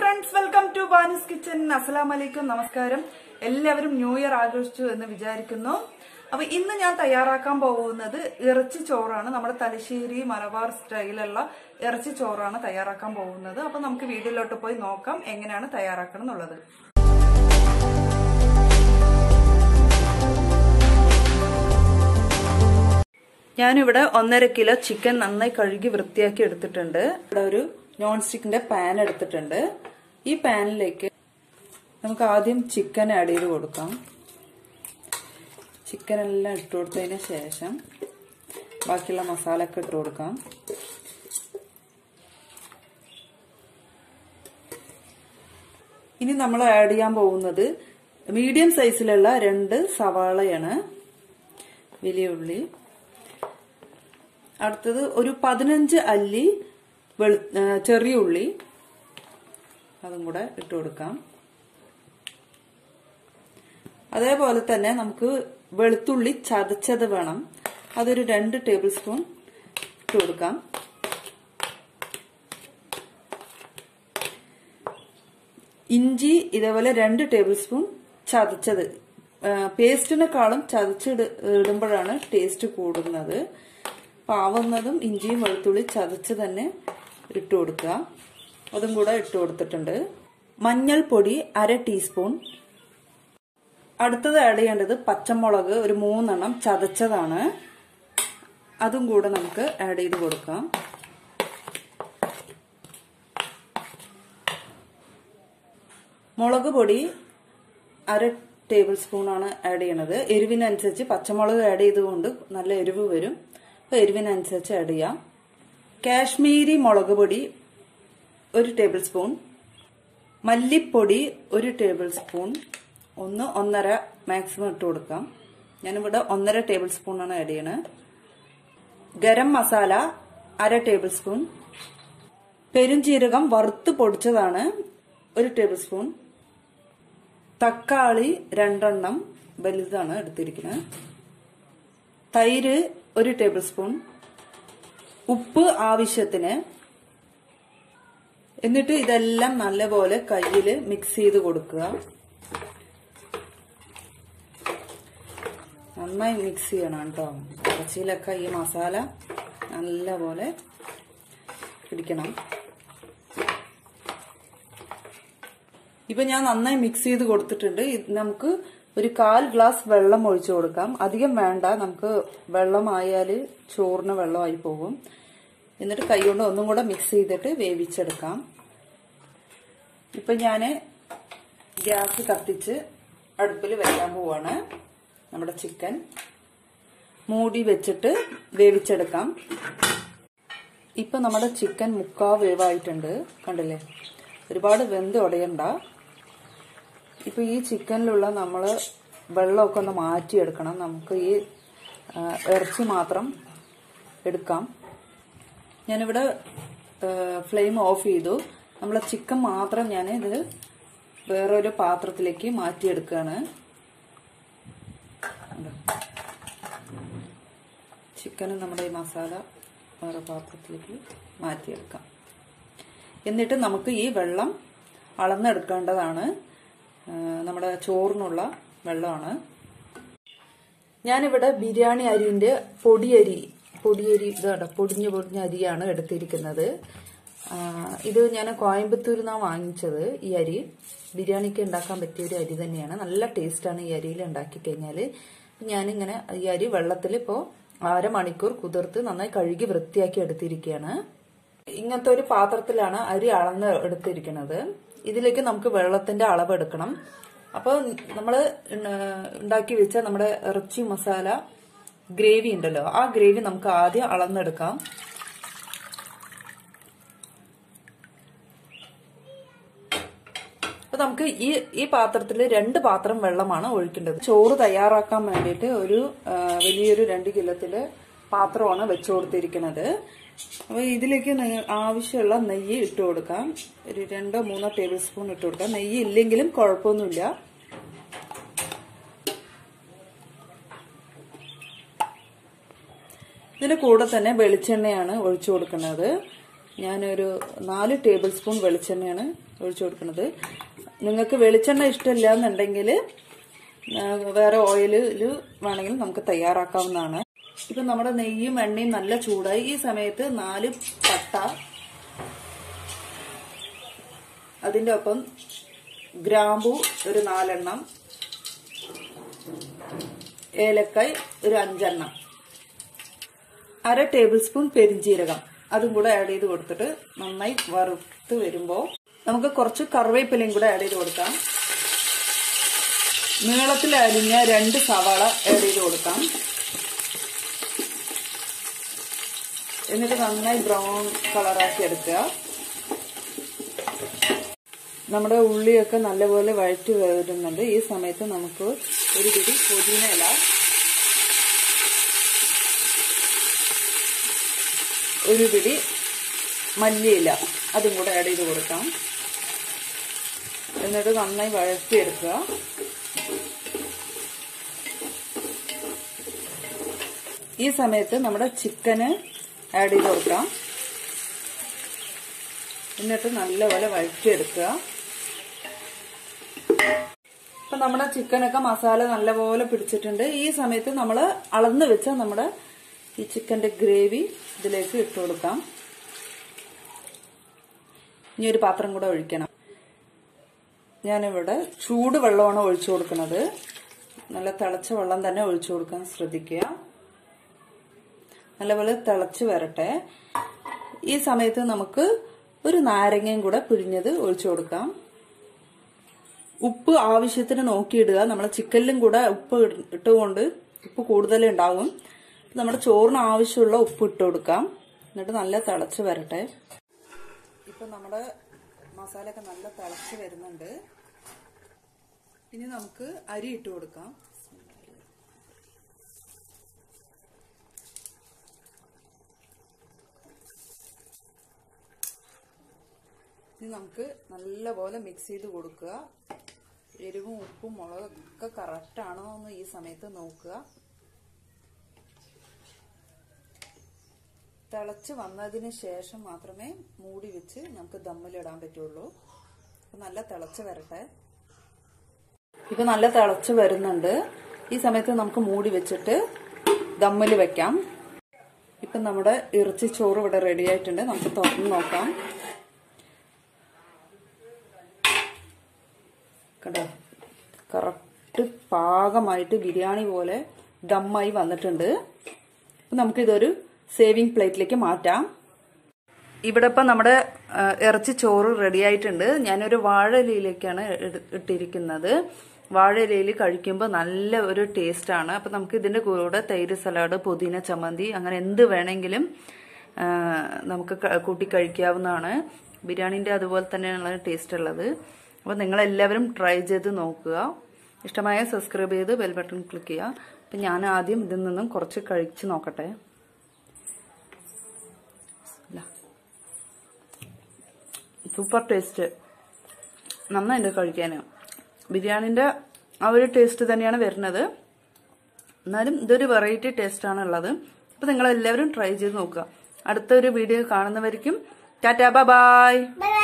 friends welcome to Bani's kitchen അസ്സലാം വലൈക്കും നമസ്കാരം എല്ലാവരും ന്യൂ ഇയർ ആഘോഷിച്ചു എന്ന് വിചാരിക്കുന്നു അപ്പൊ ഇന്ന് ഞാൻ തയ്യാറാക്കാൻ പോകുന്നത് ഇറച്ചി ചോറാണ് നമ്മുടെ തലശ്ശേരി മലബാർ സ്റ്റൈലുള്ള ഇറച്ചി ചോറാണ് തയ്യാറാക്കാൻ പോകുന്നത് അപ്പൊ നമുക്ക് വീഡിയോയിലോട്ട് പോയി നോക്കാം എങ്ങനെയാണ് തയ്യാറാക്കണം എന്നുള്ളത് ഞാനിവിടെ ഒന്നര കിലോ ചിക്കൻ നന്നായി കഴുകി വൃത്തിയാക്കി എടുത്തിട്ടുണ്ട് ഇവിടെ ഒരു നോൺ സ്റ്റിക്കിന്റെ പാൻ എടുത്തിട്ടുണ്ട് ഈ പാനിലേക്ക് നമുക്ക് ആദ്യം ചിക്കൻ ആഡ് ചെയ്ത് കൊടുക്കാം ചിക്കൻ എല്ലാം ഇട്ട് കൊടുത്തതിന് ശേഷം ബാക്കിയുള്ള മസാല ഒക്കെ ഇട്ട് കൊടുക്കാം ഇനി നമ്മൾ ആഡ് ചെയ്യാൻ പോകുന്നത് മീഡിയം സൈസിലുള്ള രണ്ട് സവാളയാണ് വലിയ ഉള്ളി അടുത്തത് ഒരു പതിനഞ്ച് അല്ലി വെളു ചെറിയ ഉള്ളി അതും കൂടെ ഇട്ട് കൊടുക്കാം അതേപോലെ തന്നെ നമുക്ക് വെളുത്തുള്ളി ചതച്ചത് വേണം അതൊരു രണ്ട് ടേബിൾ സ്പൂൺ ഇട്ട് കൊടുക്കാം ഇഞ്ചി ഇതേപോലെ രണ്ട് ടേബിൾ സ്പൂൺ ചതച്ചത് പേസ്റ്റിനെക്കാളും ചതച്ചിട് ഇടുമ്പോഴാണ് ടേസ്റ്റ് കൂടുന്നത് പാവുന്നതും ഇഞ്ചിയും വെളുത്തുള്ളി ചതച്ച് തന്നെ ഇട്ട് കൊടുക്കുക അതും കൂടെ ഇട്ട് കൊടുത്തിട്ടുണ്ട് മഞ്ഞൾപ്പൊടി അര ടീസ്പൂൺ അടുത്തത് ആഡ് ചെയ്യേണ്ടത് പച്ചമുളക് ഒരു മൂന്നെണ്ണം ചതച്ചതാണ് അതും കൂടെ നമുക്ക് ആഡ് ചെയ്ത് കൊടുക്കാം മുളക് പൊടി അര ടേബിൾ സ്പൂൺ ആണ് ആഡ് ചെയ്യണത് എരിവിനനുസരിച്ച് പച്ചമുളക് ആഡ് ചെയ്തുകൊണ്ട് നല്ല എരിവ് വരും അപ്പൊ എരിവിനനുസരിച്ച് ആഡ് ചെയ്യാം കാശ്മീരി മുളക് പൊടി ഒരു ടേബിൾ സ്പൂൺ മല്ലിപ്പൊടി ഒരു ടേബിൾ സ്പൂൺ ഒന്ന് ഒന്നര മാക്സിമം ഇട്ട് കൊടുക്കാം ഞാനിവിടെ ഒന്നര ടേബിൾ സ്പൂണാണ് ആഡ് ചെയ്യണത് ഗരം മസാല അര ടേബിൾ സ്പൂൺ പെരുംജീരകം വറുത്ത് പൊടിച്ചതാണ് ഒരു ടേബിൾ സ്പൂൺ തക്കാളി രണ്ടെണ്ണം വലുതാണ് എടുത്തിരിക്കുന്നത് തൈര് ഒരു ടേബിൾ സ്പൂൺ ഉപ്പ് ആവശ്യത്തിന് എന്നിട്ട് ഇതെല്ലാം നല്ലപോലെ കയ്യിൽ മിക്സ് ചെയ്ത് കൊടുക്കുക നന്നായി മിക്സ് ചെയ്യണം കേട്ടോ ഇറച്ചിയിലൊക്കെ ഈ മസാല നല്ലപോലെ പിടിക്കണം ഇപ്പൊ ഞാൻ നന്നായി മിക്സ് ചെയ്ത് കൊടുത്തിട്ടുണ്ട് നമുക്ക് ഒരു കാൽ ഗ്ലാസ് വെള്ളം ഒഴിച്ചു കൊടുക്കാം അധികം വേണ്ട നമുക്ക് വെള്ളമായാൽ ചോറിന് വെള്ളമായി പോകും എന്നിട്ട് കൈകൊണ്ട് ഒന്നും കൂടെ മിക്സ് ചെയ്തിട്ട് വേവിച്ചെടുക്കാം ഇപ്പൊ ഞാൻ ഗ്യാസ് കത്തിച്ച് അടുപ്പിൽ വെക്കാൻ പോവാണ് നമ്മുടെ ചിക്കൻ മൂടി വെച്ചിട്ട് വേവിച്ചെടുക്കാം ഇപ്പൊ നമ്മുടെ ചിക്കൻ മുക്കാ വേവായിട്ടുണ്ട് കണ്ടില്ലേ ഒരുപാട് വെന്ത് ഉടയണ്ട ഇപ്പൊ ഈ ചിക്കനിലുള്ള നമ്മൾ വെള്ളമൊക്കെ ഒന്ന് മാറ്റിയെടുക്കണം നമുക്ക് ഈ ഇറച്ചി മാത്രം എടുക്കാം ഞാനിവിടെ ഫ്ലെയിം ഓഫ് ചെയ്തു നമ്മളെ ചിക്കൻ മാത്രം ഞാൻ ഇത് വേറൊരു പാത്രത്തിലേക്ക് മാറ്റിയെടുക്കുകയാണ് ചിക്കന് നമ്മുടെ ഈ മസാല വേറെ പാത്രത്തിലേക്ക് മാറ്റിയെടുക്കാം എന്നിട്ട് നമുക്ക് ഈ വെള്ളം അളന്നെടുക്കേണ്ടതാണ് നമ്മുടെ ചോറിനുള്ള വെള്ളമാണ് ഞാനിവിടെ ബിരിയാണി അരിന്റെ പൊടിയരി പൊടിയരി ഇതാണ് പൊടിഞ്ഞ പൊടിഞ്ഞ അരിയാണ് എടുത്തിരിക്കുന്നത് ഇത് ഞാൻ കോയമ്പത്തൂരിൽ നിന്നാണ് വാങ്ങിച്ചത് ഈ അരി ബിരിയാണിക്ക് ഉണ്ടാക്കാൻ പറ്റിയ ഒരു അരി തന്നെയാണ് നല്ല ടേസ്റ്റാണ് ഈ അരിയിൽ ഉണ്ടാക്കി കഴിഞ്ഞാൽ ഞാനിങ്ങനെ ഈ അരി വെള്ളത്തിൽ ഇപ്പോൾ അരമണിക്കൂർ കുതിർത്ത് നന്നായി കഴുകി വൃത്തിയാക്കി എടുത്തിരിക്കുകയാണ് ഇങ്ങനത്തെ ഒരു പാത്രത്തിലാണ് അരി അളന്ന് എടുത്തിരിക്കുന്നത് ഇതിലേക്ക് നമുക്ക് വെള്ളത്തിന്റെ അളവ് എടുക്കണം അപ്പോൾ നമ്മൾ ഉണ്ടാക്കി വെച്ച നമ്മുടെ ഇറച്ചി മസാല ഗ്രേവി ഉണ്ടല്ലോ ആ ഗ്രേവി നമുക്ക് ആദ്യം അളന്നെടുക്കാം അപ്പൊ നമുക്ക് ഈ ഈ പാത്രത്തിൽ രണ്ട് പാത്രം വെള്ളമാണ് ഒഴിക്കേണ്ടത് ചോറ് തയ്യാറാക്കാൻ വേണ്ടിയിട്ട് ഒരു വലിയൊരു രണ്ട് കിലോത്തില് പാത്രമാണ് വെച്ചു കൊടുത്തിരിക്കുന്നത് അപ്പൊ ഇതിലേക്ക് ആവശ്യമുള്ള നെയ്യ് ഇട്ട് കൊടുക്കാം ഒരു രണ്ടോ മൂന്നോ ടേബിൾ സ്പൂൺ ഇട്ട് കൊടുക്കാം നെയ്യ് ഇല്ലെങ്കിലും കുഴപ്പമൊന്നുമില്ല ഇതിന്റെ കൂടെ തന്നെ വെളിച്ചെണ്ണയാണ് ഒഴിച്ചു കൊടുക്കുന്നത് ഞാനൊരു നാല് ടേബിൾ സ്പൂൺ വെളിച്ചെണ്ണയാണ് ഒഴിച്ചു കൊടുക്കുന്നത് നിങ്ങൾക്ക് വെളിച്ചെണ്ണ ഇഷ്ടമില്ല എന്നുണ്ടെങ്കിൽ വേറെ ഓയിലിൽ വേണമെങ്കിൽ നമുക്ക് തയ്യാറാക്കാവുന്നതാണ് ഇപ്പൊ നമ്മുടെ നെയ്യും എണ്ണയും നല്ല ചൂടായി ഈ സമയത്ത് നാല് പട്ട അതിന്റെ ഒപ്പം ഗ്രാമ്പു ഒരു നാലെണ്ണം ഏലക്കായ് ഒരു അഞ്ചെണ്ണം അര ടേബിൾ സ്പൂൺ പെരിഞ്ജീരകം അതും കൂടെ ആഡ് ചെയ്ത് കൊടുത്തിട്ട് നന്നായി വറുത്ത് വരുമ്പോൾ നമുക്ക് കുറച്ച് കറിവേപ്പിലയും കൂടെ ആഡ് ചെയ്ത് കൊടുക്കാം നീളത്തിൽ അരിഞ്ഞ രണ്ട് സവാള ആഡ് ചെയ്ത് കൊടുക്കാം എന്നിട്ട് നന്നായി ബ്രൗൺ കളറാക്കി എടുക്കുക നമ്മുടെ ഉള്ളിയൊക്കെ നല്ലപോലെ വഴറ്റി വരുന്നുണ്ട് ഈ സമയത്ത് നമുക്ക് ഒരു പിടി പുതിന ഇല ഒരു പിടി മല്ലിയില അതും കൂടെ ആഡ് ചെയ്ത് കൊടുക്കാം എന്നിട്ട് നന്നായി വഴറ്റിയെടുക്കുക ഈ സമയത്ത് നമ്മുടെ ചിക്കന് ആഡ് ചെയ്ത് കൊടുക്കാം എന്നിട്ട് നല്ലപോലെ വഴറ്റിയെടുക്കുക ഇപ്പൊ നമ്മുടെ ചിക്കനൊക്കെ മസാല നല്ലപോലെ പിടിച്ചിട്ടുണ്ട് ഈ സമയത്ത് നമ്മൾ അളന്ന് വെച്ച നമ്മുടെ ഈ ചിക്കന്റെ ഗ്രേവി ഇതിലേക്ക് ഇട്ട് കൊടുക്കാം ഇനി ഒരു പാത്രം കൂടെ ഒഴിക്കണം ഞാനിവിടെ ചൂട് വെള്ളമാണ് ഒഴിച്ചു കൊടുക്കുന്നത് നല്ല തിളച്ച വെള്ളം തന്നെ ഒഴിച്ചു കൊടുക്കാൻ ശ്രദ്ധിക്കുക നല്ലപോലെ തിളച്ച് വരട്ടെ ഈ സമയത്ത് നമുക്ക് ഒരു നാരങ്ങയും കൂടെ പിഴിഞ്ഞത് ഒഴിച്ചു കൊടുക്കാം ഉപ്പ് ആവശ്യത്തിന് നോക്കിയിടുക നമ്മളെ ചിക്കനിലും കൂടെ ഉപ്പ് ഇട്ടുകൊണ്ട് ഉപ്പ് കൂടുതൽ ഉണ്ടാവും നമ്മുടെ ചോറിന് ആവശ്യമുള്ള ഉപ്പ് ഇട്ട് കൊടുക്കാം എന്നിട്ട് നല്ല തിളച്ച് വരട്ടെ ഇപ്പൊ നമ്മുടെ മസാലയൊക്കെ നല്ല തിളച്ച് വരുന്നുണ്ട് ഇനി നമുക്ക് അരി ഇട്ട് കൊടുക്കാം ഇനി നമുക്ക് നല്ലപോലെ മിക്സ് ചെയ്ത് കൊടുക്കുക എരിവും ഉപ്പും മുളകൊക്കെ കറക്റ്റ് ആണോ എന്ന് ഈ സമയത്ത് നോക്കുക തിളച്ച് വന്നതിന് ശേഷം മാത്രമേ മൂടി വെച്ച് നമുക്ക് ദമ്മിലിടാൻ പറ്റുള്ളൂ നല്ല തിളച്ച് വരട്ടെ ഇപ്പൊ നല്ല തിളച്ച് വരുന്നുണ്ട് ഈ സമയത്ത് നമുക്ക് മൂടി വെച്ചിട്ട് ദമ്മിൽ വെക്കാം ഇപ്പൊ നമ്മുടെ ഇറച്ചി ചോറ് ഇവിടെ റെഡി ആയിട്ടുണ്ട് നമുക്ക് തുറന്ന് നോക്കാം കണ്ടോ കറക്റ്റ് പാകമായിട്ട് ബിരിയാണി പോലെ ദമ്മായി വന്നിട്ടുണ്ട് നമുക്കിതൊരു സേവിങ് പ്ലേറ്റിലേക്ക് മാറ്റാം ഇവിടെ ഇപ്പം നമ്മുടെ ഇറച്ചി ചോറ് റെഡി ആയിട്ടുണ്ട് ഞാനൊരു വാഴയിലയിലേക്കാണ് ഇട്ടിരിക്കുന്നത് വാഴയിലയിൽ കഴിക്കുമ്പോൾ നല്ല ഒരു ടേസ്റ്റാണ് അപ്പം നമുക്ക് ഇതിൻ്റെ കൂടെ തൈര് സലാഡ് പുതിന ചമ്മന്തി അങ്ങനെ എന്ത് വേണമെങ്കിലും നമുക്ക് കൂട്ടി കഴിക്കാവുന്നതാണ് ബിരിയാണീൻ്റെ അതുപോലെ തന്നെയാണ് ടേസ്റ്റ് ഉള്ളത് അപ്പോൾ നിങ്ങളെല്ലാവരും ട്രൈ ചെയ്ത് നോക്കുക ഇഷ്ടമായ സബ്സ്ക്രൈബ് ചെയ്ത് ബെൽ ബട്ടൺ ക്ലിക്ക് ചെയ്യുക അപ്പം ഞാൻ ആദ്യം ഇതിൽ നിന്നും കുറച്ച് കഴിച്ച് നോക്കട്ടെ സൂപ്പർ ടേസ്റ്റ് നന്നായിട്ട് കഴിക്കാൻ ബിരിയാണിൻ്റെ ആ ഒരു ടേസ്റ്റ് തന്നെയാണ് വരുന്നത് എന്നാലും ഇതൊരു വെറൈറ്റി ടേസ്റ്റാണ് ഉള്ളത് അപ്പോൾ നിങ്ങളെല്ലാവരും ട്രൈ ചെയ്ത് നോക്കുക അടുത്തൊരു വീഡിയോ കാണുന്നവരിക്കും ടാറ്റാ ബൈ Bye